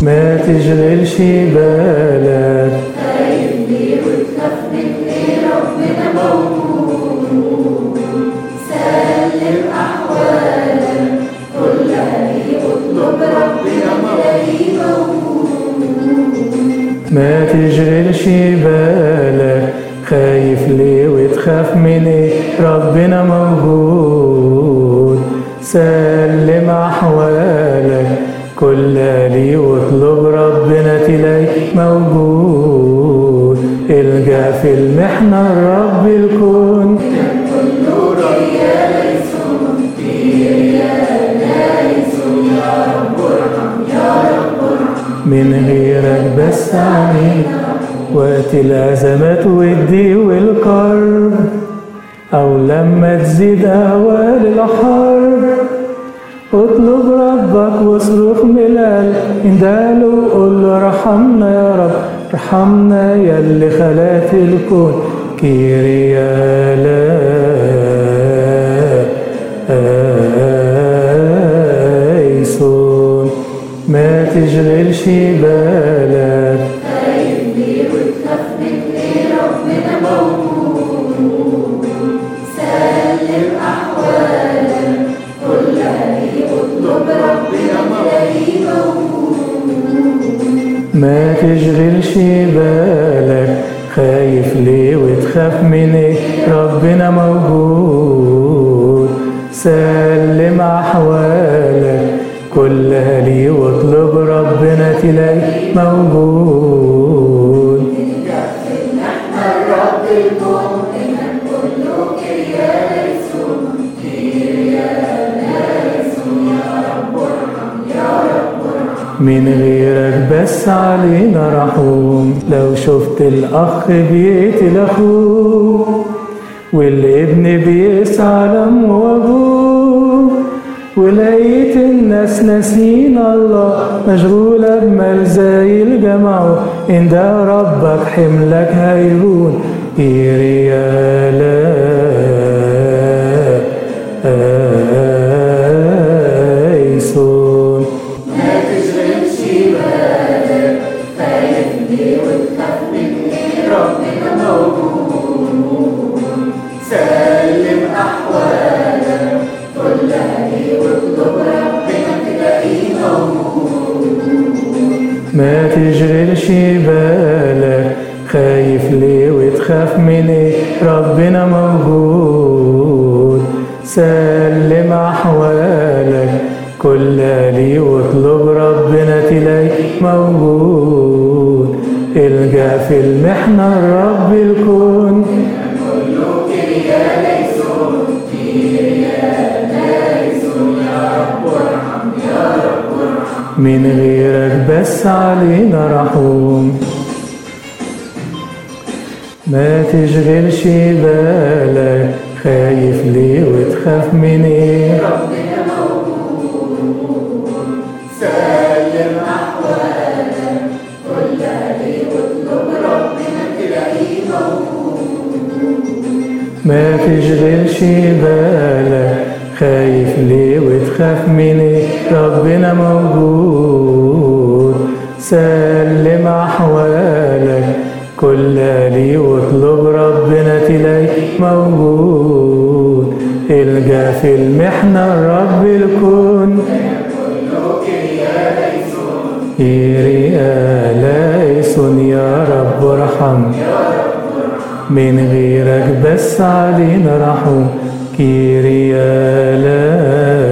ما تشغلش بالك خايف ليه وتخاف من ايه ربنا موجود سلم احوالك كلها ليه واطلب ربنا تلاقيه موجود ما تشغلش بالك خايف ليه وتخاف من ايه ربنا موجود سلم احوالك كلها ليه واطلب ربنا تلاقي موجود الجا في المحنة رب الكون من غيرك بس علينا وقت الأزمات والضي والكرب أو لما تزيد أهوال الحرب اطلب ربك واصرخ من القلب انداله وقول له ارحمنا يا رب ارحمنا يا اللي خلقت الكون كيريا لا آيسون ما تشغلش بالك خايف ليه وتخاف من ايه ربنا موجود سلم احوالك كلها ليه واطلب ربنا تلاقيه موجود ما تشغلش بالك خايف ليه وتخاف من ايه ربنا موجود سلم احوالك كلها ليه واطلب ربنا تلاقي موجود الرب المؤمن كله كريا ليسون كريا ليسون يا رب ارحم يا رب ارحم من غيرك بس علينا رحوم لو شفت الأخ بيقتل أخوه والابن بيسعى لأمه وأبوه ولقيت الناس ناسين الله مشغولة بمال زي الجماعة إن ده ربك حملك هيهون إيريالا آيسون ما تشغلش بالك خايف ليه وتخاف من ايه ربنا موجود سلم احوالك كلها ليه واطلب ربنا تلاقيه موجود ما تشغلش بالك خايف ليه وتخاف من ايه ربنا موجود سلم احوالك كلها ليه واطلب ربنا تلاقي موجود الجا في المحنة رب الكون من غيرك بس علينا رحوم ما تشغلش بالك خايف ليه وتخاف من ايه ربنا موجود سلم احوالك كلها ليه واطلب ربنا تلاقيه موجود ما تشغلش بالك خايف ليه وتخاف من ايه ربنا موجود سلم احوالك كلها ليه واطلب ربنا تلاقي موجود الجا في المحنة رب الكون إيريا لايسون يا رب ارحم من غيرك بس علينا رحم كيريا لا